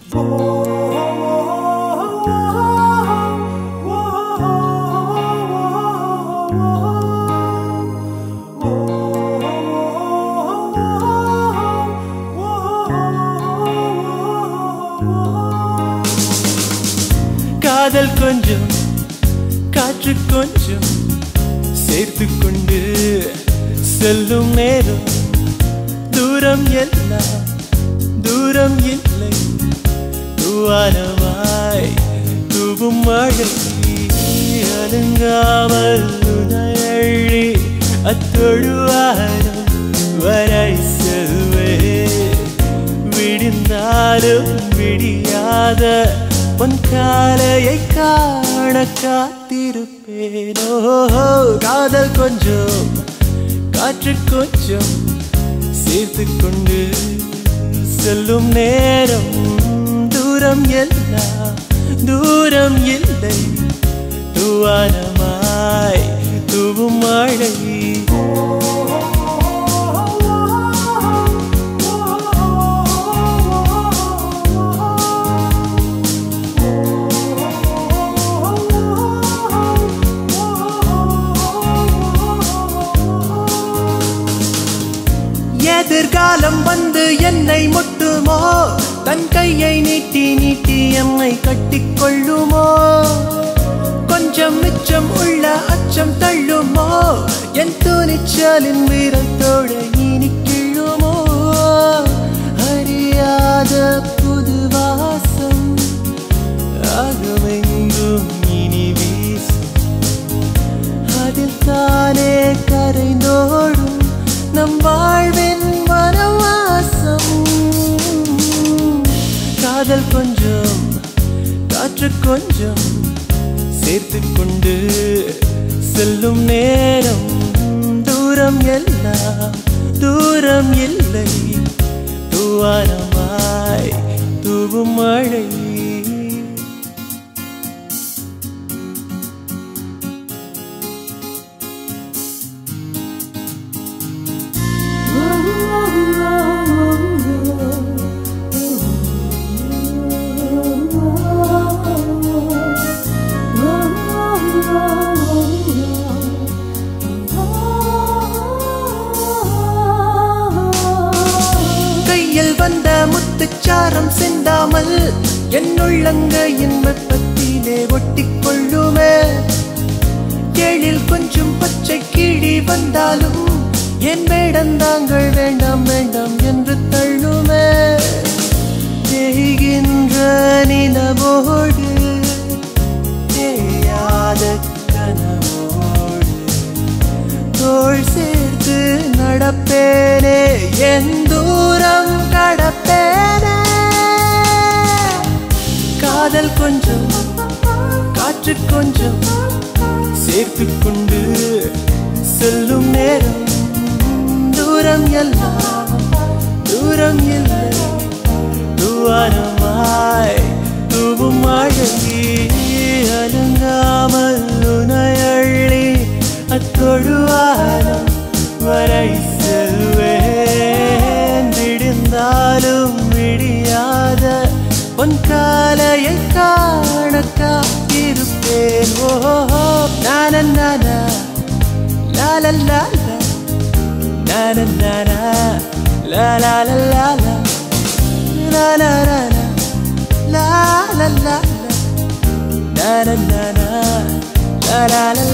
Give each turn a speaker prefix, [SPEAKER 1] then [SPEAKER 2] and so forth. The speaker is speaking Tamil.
[SPEAKER 1] காதல் கொஞ்சம் காற்று கொஞ்சம் சேர்த்து கொண்டு செல்லும் நேரம் தூரம் எல்லாம் தூரம் இல்லை தூவானமாய் தூவும் மழை அலுங்காமல் உனையழி அத்தொழுவாரம் வரை செல்வே விடிந்தாலும் விடியாத உன் காலையை காண காத்திருப்பேனோ காதல் கொஞ்சம் காற்று கொஞ்சம் சேர்த்து கொண்டு செல்லும் நேரம் தூரம் எல்லாம் தூரம் இல்லை தூவானமாய் தூவும் மழை எதிர்காலம் வந்து என்னை முட்டுமோ தன் கையை நீட்டி நீட்டி என்னை கட்டிக்கொள்ளுமோ கொஞ்சம் மிச்சம் உள்ள அச்சம் தள்ளுமோ என் துணிச்சலின் வீரத்தோட இனி கிள்ளுமோ அறியாத புது வாசம் அகமெங்கும் இனி வீசும் அதில் தானே கரைந்தோடும் நம் வாழ்வின் வனவாசம் காதல் கொஞ்சம் காற்று கொஞ்சம் சேர்த்து கொண்டு செல்லும் நேரம் தூரம் எல்லாம் தூரம் இல்லை தூவானமாய் தூவும் மழை கையில் வந்த முத்துச்சாரம் சிந்தாமல் என் உள்ளங்கையின் வெப்பத்திலே ஒட்டிக் கொள்ளுமே எழில் கொஞ்சம் பச்சை கிழி வந்தாலும் என் வேடந்தாங்கள் வேண்டாம் வேண்டாம் என்று தள்ளுமே தேய்கின்ற நிலவோடு தேயாத கனவோடு தோள் சேர்த்து நடப்பேனே என் தூரம் கடப்பேனே காதல் கொஞ்சம் காற்று கொஞ்சம் சேர்த்து கொண்டு செல்லும் நேரம் தூரம் எல்லாம் தூரம் இல்லை துவாரமாய் தூவும் மழை அலுங்காமல் உனையள்ளி அத்தொழுவாரம் வரை செல்வேன் விடிந்தாலும் விடியாத உன் காலையை காண காத்திருப்பேன் ஓ நான நான லால லால நான நான லா லா லா லா லா la la la la la la la la la la la la la la